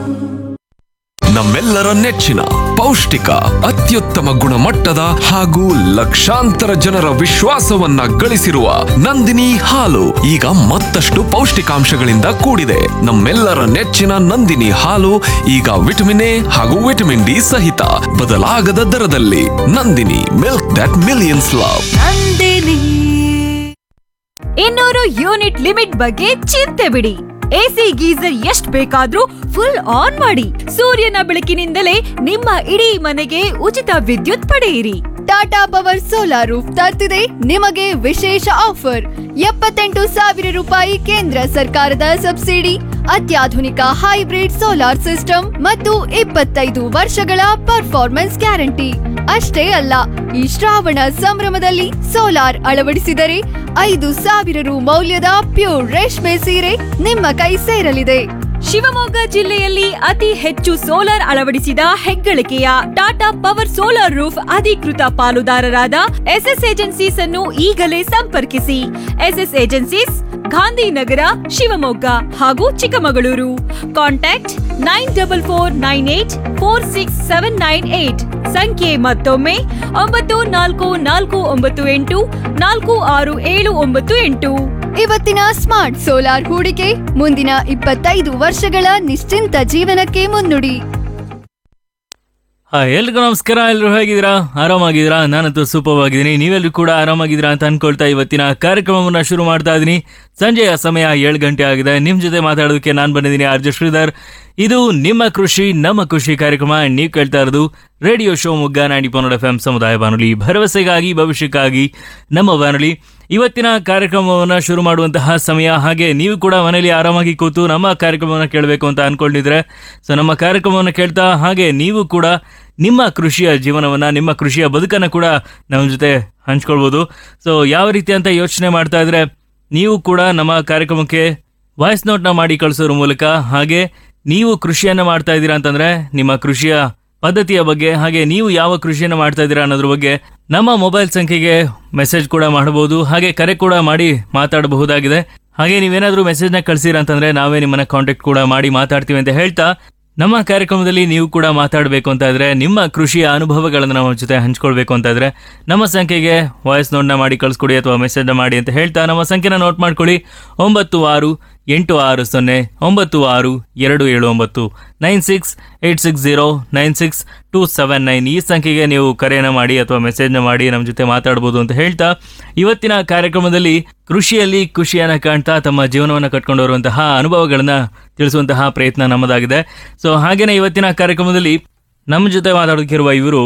ನಮ್ಮೆಲ್ಲರ ನೆಚ್ಚಿನ ಪೌಷ್ಟಿಕ ಅತ್ಯುತ್ತಮ ಗುಣಮಟ್ಟದ ಹಾಗೂ ಲಕ್ಷಾಂತರ ಜನರ ವಿಶ್ವಾಸವನ್ನ ಗಳಿಸಿರುವ ನಂದಿನಿ ಹಾಲು ಈಗ ಮತ್ತಷ್ಟು ಪೌಷ್ಟಿಕಾಂಶಗಳಿಂದ ಕೂಡಿದೆ ನಮ್ಮೆಲ್ಲರ ನೆಚ್ಚಿನ ನಂದಿನಿ ಹಾಲು ಈಗ ವಿಟಮಿನ್ ಎ ಹಾಗೂ ವಿಟಮಿನ್ ಡಿ ಸಹಿತ ಬದಲಾಗದ ದರದಲ್ಲಿ Nandini milk that millions love ಇನ್ನೂರು ಯೂನಿಟ್ ಲಿಮಿಟ್ ಬಗ್ಗೆ ಚಿಂತೆ ಬಿಡಿ ಎಸಿ ಗೀಸರ್ ಎಷ್ಟ್ ಬೇಕಾದ್ರೂ ಫುಲ್ ಆನ್ ಮಾಡಿ ಸೂರ್ಯನ ಬೆಳಕಿನಿಂದಲೇ ನಿಮ್ಮ ಇಡೀ ಮನೆಗೆ ಉಚಿತ ವಿದ್ಯುತ್ ಪಡೆಯಿರಿ ಟಾಟಾ ಪವರ್ ಸೋಲಾರ್ ರೂಫ್ ತರ್ತಿದೆ ನಿಮಗೆ ವಿಶೇಷ ಆಫರ್ ಎಪ್ಪತ್ತೆಂಟು ಸಾವಿರ ರೂಪಾಯಿ ಕೇಂದ್ರ ಸರ್ಕಾರದ ಸಬ್ಸಿಡಿ ಅತ್ಯಾಧುನಿಕ ಹೈಬ್ರಿಡ್ ಸೋಲಾರ್ ಸಿಸ್ಟಮ್ ಮತ್ತು ಇಪ್ಪತ್ತೈದು ವರ್ಷಗಳ ಪರ್ಫಾರ್ಮೆನ್ಸ್ ಗ್ಯಾರಂಟಿ ಅಷ್ಟೇ ಅಲ್ಲ ಈ ಶ್ರಾವಣ ಸಂಭ್ರಮದಲ್ಲಿ ಸೋಲಾರ್ ಅಳವಡಿಸಿದರೆ ಐದು ಸಾವಿರ ರು ಮೌಲ್ಯದ ಪ್ಯೂರ್ ರೇಷ್ಮೆ ಸೀರೆ ನಿಮ್ಮ ಕೈ ಸೇರಲಿದೆ ಶಿವಮೊಗ್ಗ ಜಿಲ್ಲೆಯಲ್ಲಿ ಅತಿ ಹೆಚ್ಚು ಸೋಲಾರ್ ಅಳವಡಿಸಿದ ಹೆಗ್ಗಳಿಕೆಯ ಟಾಟಾ ಪವರ್ ಸೋಲಾರ್ ರೂಫ್ ಅಧಿಕೃತ ಪಾಲುದಾರರಾದ ಎಸ್ಎಸ್ ಏಜೆನ್ಸೀಸ್ ಅನ್ನು ಈಗಲೇ ಸಂಪರ್ಕಿಸಿ ಎಸ್ಎಸ್ ಏಜೆನ್ಸೀಸ್ ಗಾಂಧಿನಗರ ಶಿವಮೊಗ್ಗ ಹಾಗೂ Chikkamagaluru contact nine double four nine eight four six seven nine eight ಸಂಖ್ಯೆ ಮತ್ತೊಮ್ಮೆ ಒಂಬತ್ತು ನಾಲ್ಕು ನಾಲ್ಕು ಒಂಬತ್ತು ಎಂಟು ನಾಲ್ಕು ಆರು ಏಳು ಒಂಬತ್ತು ಎಂಟು ಇವತ್ತಿನ ಸ್ಮಾರ್ಟ್ ಸೋಲಾರ್ ಹೂಡಿಕೆ ಮುಂದಿನ ಇಪ್ಪತ್ತೈದು ವರ್ಷಗಳ ನಿಶ್ಚಿಂತ ಜೀವನಕ್ಕೆ ಮುನ್ನುಡಿ ಹಾ ಎಲ್ರಿಗೂ ನಮಸ್ಕಾರ ಎಲ್ಲರೂ ಹೇಗಿದ್ದೀರಾ ಆರಾಮಾಗಿದ್ದೀರಾ ನಾನಂತೂ ಸೂಪರ್ ಆಗಿದ್ದೀನಿ ನೀವೆಲ್ಲರೂ ಕೂಡ ಆರಾಮಾಗಿದ್ದೀರಾ ಅಂತ ಅನ್ಕೊಳ್ತಾ ಇವತ್ತಿನ ಕಾರ್ಯಕ್ರಮವನ್ನು ಶುರು ಮಾಡ್ತಾ ಇದ್ದೀನಿ ಸಂಜೆಯ ಸಮಯ ಏಳು ಗಂಟೆ ಆಗಿದೆ ನಿಮ್ಮ ಜೊತೆ ಮಾತಾಡೋದಕ್ಕೆ ನಾನು ಬಂದಿದ್ದೀನಿ ಆರ್ ಜೆ ಶ್ರೀಧರ್ ಇದು ನಿಮ್ಮ ಕೃಷಿ ನಮ್ಮ ಖುಷಿ ಕಾರ್ಯಕ್ರಮ ನೀವು ಕೇಳ್ತಾ ಇರೋದು ರೇಡಿಯೋ ಶೋ ಮುಗ್ಗ ನೈಂಟಿ ಪನ್ನಡ ಎಫ್ ಎಂ ಸಮುದಾಯ ಬಾನುಲಿ ಭರವಸೆಗಾಗಿ ಭವಿಷ್ಯಕ್ಕಾಗಿ ನಮ್ಮ ಬಾನುಲಿ ಇವತ್ತಿನ ಕಾರ್ಯಕ್ರಮವನ್ನು ಶುರು ಮಾಡುವಂತಹ ಸಮಯ ಹಾಗೆ ನೀವು ಕೂಡ ಮನೆಯಲ್ಲಿ ಆರಾಮಾಗಿ ಕೂತು ನಮ್ಮ ಕಾರ್ಯಕ್ರಮವನ್ನು ಕೇಳಬೇಕು ಅಂತ ಅನ್ಕೊಂಡಿದ್ರೆ ಸೊ ನಮ್ಮ ಕಾರ್ಯಕ್ರಮವನ್ನು ಕೇಳ್ತಾ ಹಾಗೆ ನೀವು ಕೂಡ ನಿಮ್ಮ ಕೃಷಿಯ ಜೀವನವನ್ನು ನಿಮ್ಮ ಕೃಷಿಯ ಬದುಕನ್ನು ಕೂಡ ನಮ್ಮ ಜೊತೆ ಹಂಚ್ಕೊಳ್ಬೋದು ಸೊ ಯಾವ ರೀತಿ ಅಂತ ಯೋಚನೆ ಮಾಡ್ತಾ ಇದ್ರೆ ನೀವು ಕೂಡ ನಮ್ಮ ಕಾರ್ಯಕ್ರಮಕ್ಕೆ ವಾಯ್ಸ್ ನೋಟ್ನ ಮಾಡಿ ಕಳಿಸೋದ್ರ ಮೂಲಕ ಹಾಗೆ ನೀವು ಕೃಷಿಯನ್ನು ಮಾಡ್ತಾ ಇದ್ದೀರಾ ಅಂತಂದ್ರೆ ನಿಮ್ಮ ಕೃಷಿಯ ಪದ್ಧತಿಯ ಬಗ್ಗೆ ಹಾಗೆ ನೀವು ಯಾವ ಕೃಷಿಯನ್ನು ಮಾಡ್ತಾ ಇದ್ದೀರಾ ಅನ್ನೋದ್ರ ಬಗ್ಗೆ ನಮ್ಮ ಮೊಬೈಲ್ ಸಂಖ್ಯೆಗೆ ಮೆಸೇಜ್ ಕೂಡ ಮಾಡಬಹುದು ಹಾಗೆ ಕರೆ ಕೂಡ ಮಾಡಿ ಮಾತಾಡಬಹುದಾಗಿದೆ ಹಾಗೆ ನೀವೇನಾದ್ರೂ ಮೆಸೇಜ್ನ ಕಳಿಸಿರ ಅಂತಂದ್ರೆ ನಾವೇ ನಿಮ್ಮನ್ನ ಕಾಂಟ್ಯಾಕ್ಟ್ ಕೂಡ ಮಾಡಿ ಮಾತಾಡ್ತೀವಿ ಅಂತ ಹೇಳ್ತಾ ನಮ್ಮ ಕಾರ್ಯಕ್ರಮದಲ್ಲಿ ನೀವು ಕೂಡ ಮಾತಾಡಬೇಕು ಅಂತ ಇದ್ರೆ ನಿಮ್ಮ ಕೃಷಿಯ ಅನುಭವಗಳನ್ನು ನಮ್ಮ ಜೊತೆ ಹಂಚ್ಕೊಳ್ಬೇಕು ಅಂತ ಇದ್ರೆ ನಮ್ಮ ಸಂಖ್ಯೆಗೆ ವಾಯ್ಸ್ ನೋಟ್ನ ಮಾಡಿ ಕಳಿಸ್ಕೊಡಿ ಅಥವಾ ಮೆಸೇಜ್ನ ಮಾಡಿ ಅಂತ ಹೇಳ್ತಾ ನಮ್ಮ ಸಂಖ್ಯೆನ ನೋಟ್ ಮಾಡ್ಕೊಳ್ಳಿ ಒಂಬತ್ತು ಆರು ಎಂಟು ಆರು ಸೊನ್ನೆ ಒಂಬತ್ತು ಆರು ಎರಡು ಏಳು ಒಂಬತ್ತು nine six eight six zero nine six two seven nine ಈ ಸಂಖ್ಯೆಗೆ ನೀವು ಕರೆಯನ್ನು ಮಾಡಿ ಅಥವಾ ಮೆಸೇಜ್ನ ಮಾಡಿ ನಮ್ಮ ಜೊತೆ ಮಾತಾಡ್ಬೋದು ಅಂತ ಹೇಳ್ತಾ ಇವತ್ತಿನ ಕಾರ್ಯಕ್ರಮದಲ್ಲಿ ಕೃಷಿಯಲ್ಲಿ ಖುಷಿಯನ್ನು ಕಾಣ್ತಾ ತಮ್ಮ ಜೀವನವನ್ನು ಕಟ್ಕೊಂಡು ಬರುವಂತಹ ಅನುಭವಗಳನ್ನ ತಿಳಿಸುವಂತಹ ಪ್ರಯತ್ನ ನಮ್ಮದಾಗಿದೆ ಸೊ ಹಾಗೇನೆ ಇವತ್ತಿನ ಕಾರ್ಯಕ್ರಮದಲ್ಲಿ ನಮ್ಮ ಜೊತೆ ಮಾತಾಡೋಕ್ಕಿರುವ ಇವರು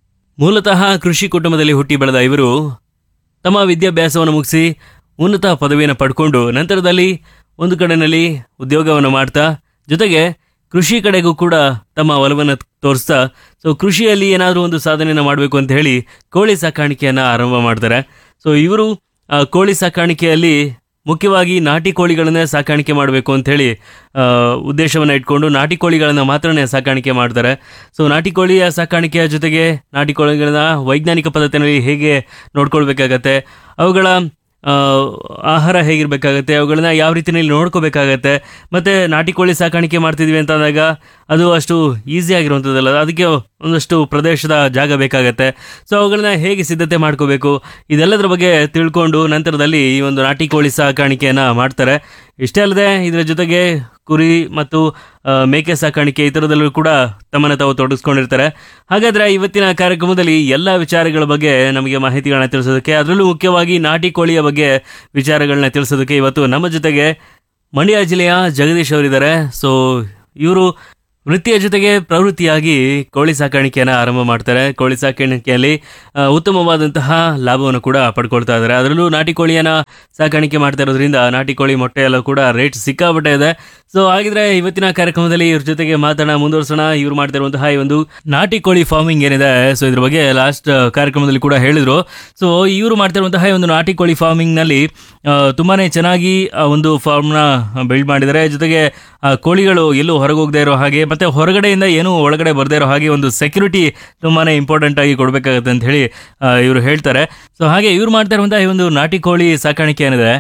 ಮೂಲತಃ ಕೃಷಿ ಕುಟುಂಬದಲ್ಲಿ ಹುಟ್ಟಿ ಬೆಳೆದ ಇವರು ತಮ್ಮ ವಿದ್ಯಾಭ್ಯಾಸವನ್ನು ಮುಗಿಸಿ ಉನ್ನತ ಪದವಿಯನ್ನು ಪಡ್ಕೊಂಡು ನಂತರದಲ್ಲಿ ಒಂದು ಕಡೆಯಲ್ಲಿ ಉದ್ಯೋಗವನ್ನು ಮಾಡ್ತಾ ಜೊತೆಗೆ ಕೃಷಿ ಕಡೆಗೂ ಕೂಡ ತಮ್ಮ ಒಲವನ್ನು ತೋರಿಸ್ತಾ ಸೊ ಕೃಷಿಯಲ್ಲಿ ಏನಾದರೂ ಒಂದು ಸಾಧನೆಯನ್ನು ಮಾಡಬೇಕು ಅಂತ ಹೇಳಿ ಕೋಳಿ ಸಾಕಾಣಿಕೆಯನ್ನು ಆರಂಭ ಮಾಡ್ತಾರೆ ಸೊ ಇವರು ಆ, ಕೋಳಿ ಸಾಕಾಣಿಕೆಯಲ್ಲಿ ಮುಖ್ಯವಾಗಿ ನಾಟಿ ಕೋಳಿಗಳನ್ನೇ ಸಾಕಾಣಿಕೆ ಮಾಡಬೇಕು ಅಂತ ಹೇಳಿ ಉದ್ದೇಶವನ್ನು ಇಟ್ಕೊಂಡು ನಾಟಿ ಕೋಳಿಗಳನ್ನು ಮಾತ್ರನೇ ಸಾಕಾಣಿಕೆ ಮಾಡ್ತಾರೆ ಸೊ ನಾಟಿ ಕೋಳಿಯ ಸಾಕಾಣಿಕೆಯ ಜೊತೆಗೆ ನಾಟಿ ಕೋಳಿಗಳನ್ನ ವೈಜ್ಞಾನಿಕ ಪದ್ಧತಿಯಲ್ಲಿ ಹೇಗೆ ನೋಡ್ಕೊಳ್ಬೇಕಾಗತ್ತೆ ಅವುಗಳ ಆ, ಆಹಾರ ಹೇಗಿರಬೇಕಾಗತ್ತೆ ಅವುಗಳನ್ನ ಯಾವ ರೀತಿಯಲ್ಲಿ ನೋಡ್ಕೋಬೇಕಾಗತ್ತೆ ಮತ್ತು ನಾಟಿ ಕೋಳಿ ಸಾಕಾಣಿಕೆ ಮಾಡ್ತಿದ್ವಿ ಅಂತ ಅಂದಾಗ ಅದು ಅಷ್ಟು ಈಸಿ ಆಗಿರುವಂಥದ್ದಲ್ಲ ಅದಕ್ಕೆ ಒಂದಷ್ಟು ಪ್ರದೇಶದ ಜಾಗ ಬೇಕಾಗತ್ತೆ ಸೊ ಅವುಗಳನ್ನ ಹೇಗೆ ಸಿದ್ಧತೆ ಮಾಡ್ಕೋಬೇಕು ಇದೆಲ್ಲದರ ಬಗ್ಗೆ ತಿಳ್ಕೊಂಡು ನಂತರದಲ್ಲಿ ಈ ಒಂದು ನಾಟಿ ಕೋಳಿ ಸಾಕಾಣಿಕೆಯನ್ನು ಮಾಡ್ತಾರೆ ಇಷ್ಟೇ ಅಲ್ಲದೆ ಇದರ ಜೊತೆಗೆ ಕುರಿ ಮತ್ತು ಆ, ಮೇಕೆ ಸಾಕಾಣಿಕೆ ಈ ಥರದಲ್ಲೂ ಕೂಡ ತಮ್ಮನ್ನು ತಾವು ತೊಡಗಿಸ್ಕೊಂಡಿರ್ತಾರೆ ಹಾಗಾದ್ರೆ ಇವತ್ತಿನ ಕಾರ್ಯಕ್ರಮದಲ್ಲಿ ಎಲ್ಲ ವಿಚಾರಗಳ ಬಗ್ಗೆ ನಮಗೆ ಮಾಹಿತಿಗಳನ್ನ ತಿಳಿಸೋದಕ್ಕೆ ಅದರಲ್ಲೂ ಮುಖ್ಯವಾಗಿ ನಾಟಿ ಕೋಳಿಯ ಬಗ್ಗೆ ವಿಚಾರಗಳನ್ನ ತಿಳಿಸೋದಕ್ಕೆ ಇವತ್ತು ನಮ್ಮ ಜೊತೆಗೆ ಮಂಡ್ಯ ಜಿಲ್ಲೆಯ ಜಗದೀಶ್ ಅವರಿದ್ದಾರೆ ಸೊ ಇವರು ವೃತ್ತಿಯ ಜೊತೆಗೆ ಪ್ರವೃತ್ತಿಯಾಗಿ ಕೋಳಿ ಸಾಕಾಣಿಕೆಯನ್ನು ಆರಂಭ ಮಾಡ್ತಾರೆ ಕೋಳಿ ಸಾಕಾಣಿಕೆಯಲ್ಲಿ ಆ, ಉತ್ತಮವಾದಂತಹ ಲಾಭವನ್ನು ಕೂಡ ಪಡ್ಕೊಳ್ತಾ ಇದ್ದಾರೆ ಅದರಲ್ಲೂ ನಾಟಿ ಕೋಳಿಯನ್ನ ಸಾಕಾಣಿಕೆ ಮಾಡ್ತಾ ಇರೋದ್ರಿಂದ ನಾಟಿ ಕೋಳಿ ಮೊಟ್ಟೆ ಎಲ್ಲ ಕೂಡ ರೇಟ್ ಸಿಕ್ಕಾಪಟ್ಟೆ ಇದೆ ಸೊ ಹಾಗಿದ್ರೆ ಇವತ್ತಿನ ಕಾರ್ಯಕ್ರಮದಲ್ಲಿ ಇವ್ರ ಜೊತೆಗೆ ಮಾತಾಡೋಣ ಮುಂದುವರ್ಸೋಣ ಇವ್ರು ಮಾಡ್ತಿರುವಂತಹ ಈ ಒಂದು ನಾಟಿ ಕೋಳಿ ಫಾರ್ಮಿಂಗ್ ಏನಿದೆ ಸೊ ಇದ್ರ ಬಗ್ಗೆ ಲಾಸ್ಟ್ ಕಾರ್ಯಕ್ರಮದಲ್ಲಿ ಕೂಡ ಹೇಳಿದ್ರು ಸೊ ಇವರು ಮಾಡ್ತಿರುವಂತಹ ಈ ಒಂದು ನಾಟಿ ಕೋಳಿ ಫಾರ್ಮಿಂಗ್ ನಲ್ಲಿ ಆ, ತುಂಬಾನೇ ಚೆನ್ನಾಗಿ ಆ ಒಂದು ಫಾರ್ಮ್ನ ಬಿಲ್ಡ್ ಮಾಡಿದ್ದಾರೆ ಜೊತೆಗೆ ಆ, ಕೋಳಿಗಳು ಎಲ್ಲೂ ಹೊರಗೆ ಹೋಗದೆ ಇರೋ ಹಾಗೆ ಮತ್ತೆ ಹೊರಗಡೆಯಿಂದ ಏನೂ ಒಳಗಡೆ ಬರದೇ ಇರೋ ಹಾಗೆ ಒಂದು ಸೆಕ್ಯೂರಿಟಿ ತುಂಬಾನೇ ಇಂಪಾರ್ಟೆಂಟ್ ಆಗಿ ಕೊಡಬೇಕಾಗತ್ತೆ ಅಂತ ಹೇಳಿ ಇವರು ಹೇಳ್ತಾರೆ ಸೊ ಹಾಗೆ ಇವ್ರು ಮಾಡ್ತಾ ಇರುವಂತಹ ಈ ಒಂದು ನಾಟಿ ಕೋಳಿ ಸಾಕಾಣಿಕೆ ಏನಿದೆ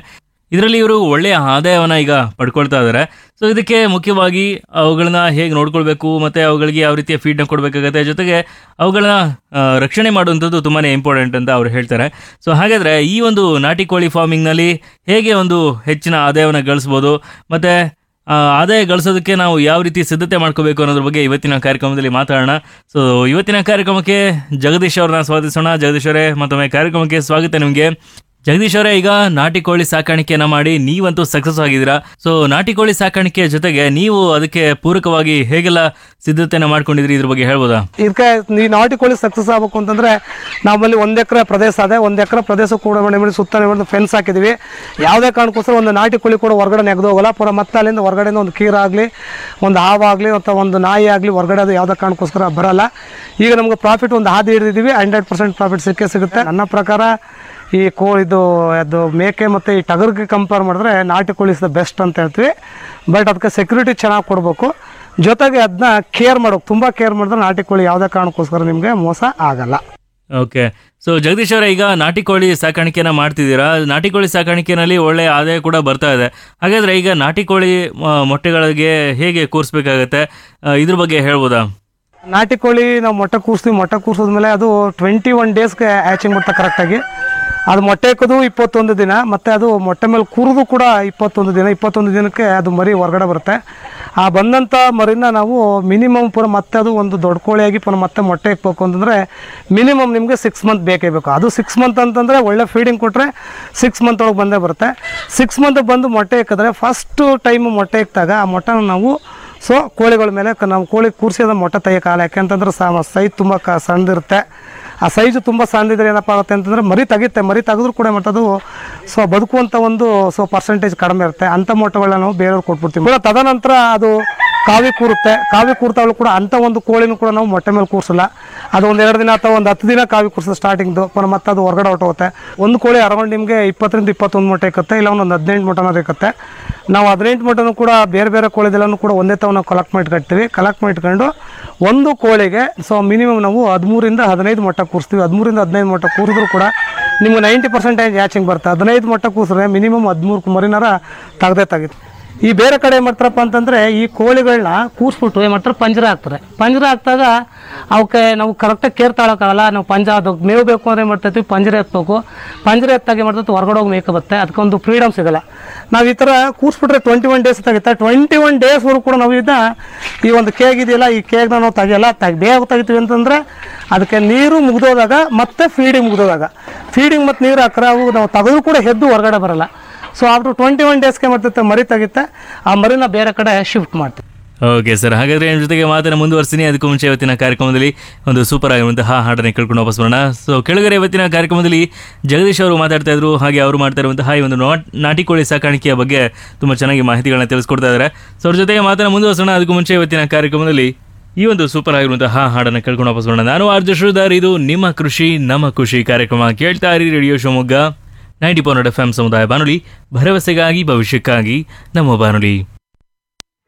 ಇದರಲ್ಲಿ ಇವರು ಒಳ್ಳೆಯ ಆದಾಯವನ್ನ ಈಗ ಪಡ್ಕೊಳ್ತಾ ಇದ್ದಾರೆ ಸೊ ಇದಕ್ಕೆ ಮುಖ್ಯವಾಗಿ ಅವುಗಳನ್ನ ಹೇಗೆ ನೋಡ್ಕೊಳ್ಬೇಕು ಮತ್ತೆ ಅವುಗಳಿಗೆ ಯಾವ ರೀತಿಯ ಫೀಡ್ನ ಕೊಡಬೇಕಾಗತ್ತೆ ಜೊತೆಗೆ ಅವುಗಳನ್ನ ಆ, ರಕ್ಷಣೆ ಮಾಡುವಂಥದ್ದು ತುಂಬಾ ಇಂಪಾರ್ಟೆಂಟ್ ಅಂತ ಅವ್ರು ಹೇಳ್ತಾರೆ ಸೊ ಹಾಗಾದ್ರೆ ಈ ಒಂದು ನಾಟಿ ಕೋಳಿ ಫಾರ್ಮಿಂಗ್ನಲ್ಲಿ ಹೇಗೆ ಒಂದು ಹೆಚ್ಚಿನ ಆದಾಯವನ್ನು ಗಳಿಸ್ಬೋದು ಮತ್ತೆ ಆ, ಆದಾಯ ಗಳಿಸೋದಕ್ಕೆ ನಾವು ಯಾವ ರೀತಿ ಸಿದ್ಧತೆ ಮಾಡ್ಕೋಬೇಕು ಅನ್ನೋದ್ರ ಬಗ್ಗೆ ಇವತ್ತಿನ ಕಾರ್ಯಕ್ರಮದಲ್ಲಿ ಮಾತಾಡೋಣ ಸೊ ಇವತ್ತಿನ ಕಾರ್ಯಕ್ರಮಕ್ಕೆ ಜಗದೀಶ್ ಅವ್ರನ್ನ ಸ್ವಾಗತಿಸೋಣ ಜಗದೀಶ್ ಅವರೇ ಮತ್ತೊಮ್ಮೆ ಕಾರ್ಯಕ್ರಮಕ್ಕೆ ಸ್ವಾಗತ ನಿಮಗೆ ಜಗದೀಶ್ ಅವರೇ ಈಗ ನಾಟಿ ಕೋಳಿ ಸಾಕಾಣಿಕೆಯನ್ನ ಮಾಡಿ ನೀವಂತೂ ಸಕ್ಸಸ್ ಆಗಿದ್ದೀರಾ ಸೊ ನಾಟಿ ಕೋಳಿ ಸಾಕಾಣಿಕೆ ಜೊತೆಗೆ ನೀವು ಅದಕ್ಕೆ ಪೂರಕವಾಗಿ ಹೇಗೆಲ್ಲ ಸಿದ್ಧತೆಯನ್ನ ಮಾಡ್ಕೊಂಡಿದ್ರಿ ಇದ್ರ ಬಗ್ಗೆ ಹೇಳ್ಬೋದಾ ಇದಕ್ಕೆ ಈ ನಾಟಿ ಕೋಳಿ ಸಕ್ಸಸ್ ಆಗಬೇಕು ಅಂತಂದ್ರೆ ನಮ್ಮಲ್ಲಿ ಒಂದ್ ಎಕರೆ ಪ್ರದೇಶ ಅದೇ ಒಂದ್ ಎಕರೆ ಪ್ರದೇಶ ಕೂಡ ಮಾಡಿ ಮಾಡಿ ಸುತ್ತ ಮಾಡಿ ಫೆನ್ಸ್ ಹಾಕಿದೀವಿ ಯಾವುದೇ ಕಾರಣಕ್ಕೋಸ್ಕರ ಒಂದು ನಾಟಿ ಕೋಳಿ ಕೂಡ ಹೊರಗಡೆ ನೆಗೆದು ಹೋಗಲ್ಲ ಪುರ ಮತ್ತೆ ಅಲ್ಲಿಂದ ಹೊರಗಡೆಯಿಂದ ಒಂದು ಕೀರಾಗಲಿ ಒಂದು ಹಾವಾಗಲಿ ಅಥವಾ ಒಂದು ನಾಯಿ ಆಗಲಿ ಹೊರಗಡೆ ಅದು ಯಾವುದೇ ಕಾರಣಕ್ಕೋಸ್ಕರ ಬರಲ್ಲ ಈಗ ನಮ್ಗೆ ಪ್ರಾಫಿಟ್ ಒಂದು ಹಾದಿ ಹಿಡಿದಿದ್ದೀವಿ ಹಂಡ್ರೆಡ್ ಪರ್ಸೆಂಟ್ ಪ್ರಾಫಿಟ್ ಸಿಕ್ಕೇ ಸಿಗುತ್ತೆ ನನ್ನ ಪ್ರಕಾರ ಈ ಕೋಳಿದು ಅದು ಮೇಕೆ ಮತ್ತು ಈ ಟಗರ್ಗೆ ಕಂಪೇರ್ ಮಾಡಿದ್ರೆ ನಾಟಿ ಕೋಳಿ ಇಸ್ ದ ಬೆಸ್ಟ್ ಅಂತ ಹೇಳ್ತೀವಿ ಬಟ್ ಅದಕ್ಕೆ ಸೆಕ್ಯೂರಿಟಿ ಚೆನ್ನಾಗಿ ಕೊಡಬೇಕು ಜೊತೆಗೆ ಅದನ್ನ ಕೇರ್ ಮಾಡೋಕೆ ತುಂಬ ಕೇರ್ ಮಾಡಿದ್ರೆ ನಾಟಿ ಕೋಳಿ ಯಾವುದೇ ಕಾರಣಕ್ಕೋಸ್ಕರ ನಿಮಗೆ ಮೋಸ ಆಗಲ್ಲ ಓಕೆ ಸೊ ಜಗದೀಶ್ ಅವರೇ ಈಗ ನಾಟಿ ಕೋಳಿ ಸಾಕಾಣಿಕೆನ ಮಾಡ್ತಿದ್ದೀರಾ ನಾಟಿ ಕೋಳಿ ಸಾಕಾಣಿಕೆನಲ್ಲಿ ಒಳ್ಳೆ ಆದಾಯ ಕೂಡ ಬರ್ತಾ ಇದೆ ಹಾಗಾದ್ರೆ ಈಗ ನಾಟಿ ಕೋಳಿ ಆ, ಮೊಟ್ಟೆಗಳಿಗೆ ಹೇಗೆ ಕೂರಿಸ್ಬೇಕಾಗತ್ತೆ ಆ, ಇದ್ರ ಬಗ್ಗೆ ಹೇಳ್ಬೋದಾ ನಾಟಿ ಕೋಳಿ ನಾವು ಮೊಟ್ಟೆ ಕೂರಿಸ್ತೀವಿ ಮೊಟ್ಟೆ ಕೂರಿಸಿದ್ಮೇಲೆ ಅದು ಟ್ವೆಂಟಿ ಒನ್ ಡೇಸ್ಗೆ ಹ್ಯಾಚಿಂಗ್ ಮಾಡುತ್ತೆ ಕರೆಕ್ಟಾಗಿ ಅದು ಮೊಟ್ಟೆ ಹಾಕೋದು ಇಪ್ಪತ್ತೊಂದು ದಿನ ಮತ್ತು ಅದು ಮೊಟ್ಟೆ ಮೇಲೆ ಕೂರೋದು ಕೂಡ ಇಪ್ಪತ್ತೊಂದು ದಿನ ಇಪ್ಪತ್ತೊಂದು ದಿನಕ್ಕೆ ಅದು ಮರಿ ಹೊರಗಡೆ ಬರುತ್ತೆ ಆ ಬಂದಂಥ ಮರಿನ ನಾವು ಮಿನಿಮಮ್ ಪುನಃ ಮತ್ತೆ ಅದು ಒಂದು ದೊಡ್ಡ ಕೋಳಿಯಾಗಿ ಪುನಃ ಮತ್ತೆ ಮೊಟ್ಟೆ ಇಕ್ಬೇಕು ಅಂತಂದರೆ ಮಿನಿಮಮ್ ನಿಮಗೆ ಸಿಕ್ಸ್ ಮಂತ್ ಬೇಕೇ ಬೇಕು ಅದು ಸಿಕ್ಸ್ ಮಂತ್ ಅಂತಂದರೆ ಒಳ್ಳೆ ಫೀಡಿಂಗ್ ಕೊಟ್ಟರೆ ಸಿಕ್ಸ್ ಮಂತ್ ಒಳಗೆ ಬಂದೇ ಬರುತ್ತೆ ಸಿಕ್ಸ್ ಮಂತ್ ಬಂದು ಮೊಟ್ಟೆ ಇಕ್ಕಿದ್ರೆ ಫಸ್ಟು ಟೈಮ್ ಮೊಟ್ಟೆ ಇಕ್ಕಿದಾಗ ಆ ಮೊಟ್ಟೆನ ನಾವು ಸೊ ಕೋಳಿಗಳ ಮೇಲೆ ಕ- ನಾವು ಕೋಳಿ ಕೂರಿಸಿದ ಮೊಟ್ಟೆ ತೆಗಿಯೋಕ್ಕಾಗಲ್ಲ ಯಾಕೆಂತಂದ್ರೆ ಸೈಜ್ ತುಂಬ ಕ ಸಣ್ಣದಿರುತ್ತೆ ಆ ಸೈಜು ತುಂಬ ಸಣ್ಣದಿದ್ರೆ ಏನಪ್ಪ ಆಗುತ್ತೆ ಅಂತಂದರೆ ಮರಿ ತೆಗಿತೆ ಮರಿ ತೆಗೆದ್ರು ಕೂಡ ಮತ್ತೆ ಅದು ಸೊ ಬದುಕುವಂಥ ಒಂದು ಸೊ ಪರ್ಸೆಂಟೇಜ್ ಕಡಿಮೆ ಇರುತ್ತೆ ಅಂಥ ಮೊಟ್ಟೆಗಳನ್ನ ನಾವು ಬೇರೆಯವ್ರಿಗೆ ಕೊಟ್ಬಿಡ್ತೀವಿ ಕೂಡ ತದನಂತರ ಅದು ಕಾವಿ ಕೂರುತ್ತೆ ಕಾವಿ ಕೂರ್ತಾವಳು ಕೂಡ ಅಂಥ ಒಂದು ಕೋಳಿನೂ ಕೂಡ ನಾವು ಮೊಟ್ಟೆ ಮೇಲೆ ಕೂರಿಸಲ್ಲ ಅದು ಒಂದು ಎರಡು ದಿನ ಅಥವಾ ಒಂದು ಹತ್ತು ದಿನ ಕಾವಿ ಕೂರಿಸೋದು ಸ್ಟಾರ್ಟಿಂಗ್ದು ಪುನಃ ಮತ್ತೆ ಅದು ಹೊರಗಡೆ ಹೊಟ್ಟೋಗುತ್ತೆ ಒಂದು ಕೋಳಿ ಅರೌಂಡ್ ನಿಮಗೆ ಇಪ್ಪತ್ತರಿಂದ ಇಪ್ಪತ್ತೊಂದು ಮೊಟ್ಟೆ ಇಕ್ಕತ್ತೆ ಇಲ್ಲ ಒಂದು ಹದಿನೆಂಟು ಮೊಟ್ಟೆನಾದ್ರು ಇಕ್ಕತ್ತೆ ನಾವು ಹದಿನೆಂಟು ಮೊಟ್ಟೆನೂ ಕೂಡ ಬೇರೆ ಬೇರೆ ಕೋಳಿದೆಲ್ಲನೂ ಕೂಡ ಒಂದೇ ತಾವು ನಾವು ಕಲೆಕ್ಟ್ ಮಾಡಿ ಇಟ್ಕೊಳ್ತೀವಿ ಕಲೆಕ್ಟ್ ಮಾಡಿ ಇಟ್ಕೊಂಡು ಒಂದು ಕೋಳಿಗೆ ಸೊ ಮಿನಿಮಮ್ ನಾವು ಹದಿಮೂರಿಂದ ಹದಿನೈದು ಮೊಟ್ಟೆ ಕೂರಿಸ್ತೀವಿ ಹದಿಮೂರಿಂದ ಹದಿನೈದು ಮೊಟ್ಟೆ ಕೂರಿದ್ರು ಕೂಡ ನಿಮ್ಗೆ ನೈಂಟಿ ಪರ್ಸೆಂಟೇಜ್ ಹ್ಯಾಚಿಂಗ್ ಬರುತ್ತೆ ಹದಿನೈದು ಮೊಟ್ಟೆ ಕೂರಿಸಿದ್ರೆ ಮಿನಿಮಮ್ ಹದಿಮೂರು ಮರಿನಾರ ತೆಗ್ದೇ ತೆಗಿತು ಈ ಬೇರೆ ಕಡೆ ಏನು ಮಾಡ್ತಾರಪ್ಪ ಅಂತಂದರೆ ಈ ಕೋಳಿಗಳನ್ನ ಕೂರಿಸ್ಬಿಟ್ಟು ಏನು ಮಾಡ್ತಾರೆ ಪಂಜರ ಹಾಕ್ತಾರೆ ಪಂಜರ ಹಾಕಿದಾಗ ಅವಕ್ಕೆ ನಾವು ಕರೆಕ್ಟಾಗಿ ಕೇರ್ ತಾಳೋಕ್ಕಾಗಲ್ಲ ನಾವು ಪಂಜ ಅದು ಮೇವು ಬೇಕು ಅಂದರೆ ಏನು ಮಾಡ್ತೈತಿ ಪಂಜರ ಎತ್ತಬೇಕು ಪಂಜರ ಎತ್ತಾಗ ಏನು ಮಾಡ್ತೈತಿ ಹೊರಗಡೆ ಹೋಗಿ ಮೇಯ್ಕೊ ಬರುತ್ತೆ ಅದಕ್ಕೊಂದು ಫ್ರೀಡಮ್ ಸಿಗಲ್ಲ ನಾವು ಈ ಥರ ಕೂರಿಸ್ಬಿಟ್ರೆ ಟ್ವೆಂಟಿ ಒನ್ ಡೇಸ್ ತೆಗಿತಾ ಟ್ವೆಂಟಿ ಒನ್ ಡೇಸ್ವರೆಗೂ ಕೂಡ ನಾವು ಇದನ್ನ ಈ ಒಂದು ಕೇಗ್ ಇದೆಯಲ್ಲ ಈ ಕೇಗ್ನ ನಾವು ತೆಗಿಯಲ್ಲ ತೆಗಿ ಬೇಗ ತೆಗಿತೀವಿ ಅಂತಂದರೆ ಅದಕ್ಕೆ ನೀರು ಮುಗ್ದೋದಾಗ ಮತ್ತೆ ಫೀಡಿಂಗ್ ಮುಗ್ದೋದಾಗ ಫೀಡಿಂಗ್ ಮತ್ತು ನೀರು ಹಾಕ್ರೆ ಅವು ನಾವು ತೆಗೆದ್ರು ಕೂಡ ಎದ್ದು ಹೊರಗಡೆ ಬರಲ್ಲ ಸೊ ಆಫ್ಟರ್ ಟ್ವೆಂಟಿ ಒನ್ ಡೇಸ್ಗೆ ಮಾಡ್ತೈತೆ ಮರಿ ತೆಗಿತೆ ಆ ಮರಿನ ಬೇರೆ ಕಡೆ ಶಿಫ್ಟ್ ಮಾಡ್ತೀವಿ ಓಕೆ ಸರ್ ಹಾಗಾದ್ರೆ ನಿಮ್ಮ ಜೊತೆಗೆ ಮಾತನ್ನ ಮುಂದುವರ್ಸ್ತೀನಿ ಅದಕ್ಕೂ ಮುಂಚೆ ಇವತ್ತಿನ ಕಾರ್ಯಕ್ರಮದಲ್ಲಿ ಒಂದು ಸೂಪರ್ ಆಗಿರುವಂತಹ ಹಾಡನ್ನು ಕೇಳ್ಕೊಂಡು ವಾಪಸ್ ಬರೋಣ ಸೊ ಕೆಳಗಡೆ ಇವತ್ತಿನ ಕಾರ್ಯಕ್ರಮದಲ್ಲಿ ಜಗದೀಶ್ ಅವರು ಮಾತಾಡ್ತಾ ಇದ್ರು ಹಾಗೆ ಅವರು ಮಾಡ್ತಾ ಇರುವಂತಹ ಈ ಒಂದು ನಾಟ್ ನಾಟಿ ಕೋಳಿ ಸಾಕಾಣಿಕೆಯ ಬಗ್ಗೆ ತುಂಬ ಚೆನ್ನಾಗಿ ಮಾಹಿತಿಗಳನ್ನ ತಿಳಿಸ್ಕೊಡ್ತಾ ಇದ್ದಾರೆ ಸೊ ಅವ್ರ ಜೊತೆಗೆ ಮಾತನ್ನ ಮುಂದುವರ್ಸೋಣ ಅದಕ್ಕೂ ಮುಂಚೆ ಇವತ್ತಿನ ಕಾರ್ಯಕ್ರಮದಲ್ಲಿ ಈ ಒಂದು ಸೂಪರ್ ಆಗಿರುವಂತಹ ಹಾಡನ್ನು ಕೇಳ್ಕೊಂಡು ವಾಪಸ್ ಬರೋಣ ನಾನು ಆರ್ಜ ಶ್ರೀಧರ್ ಇದು ನಿಮ್ಮ ಕೃಷಿ ನಮ್ಮ ಖುಷಿ ಕಾರ್ಯಕ್ರಮ ಕೇಳ್ತಾ ಇರಿ radio Shivamogga ninety point F M ಸಮುದಾಯ ಬಾನುಲಿ ಭರವಸೆಗಾಗಿ ಭವಿಷ್ಯಕ್ಕಾಗಿ ನಮ್ಮ ಬಾನುಲಿ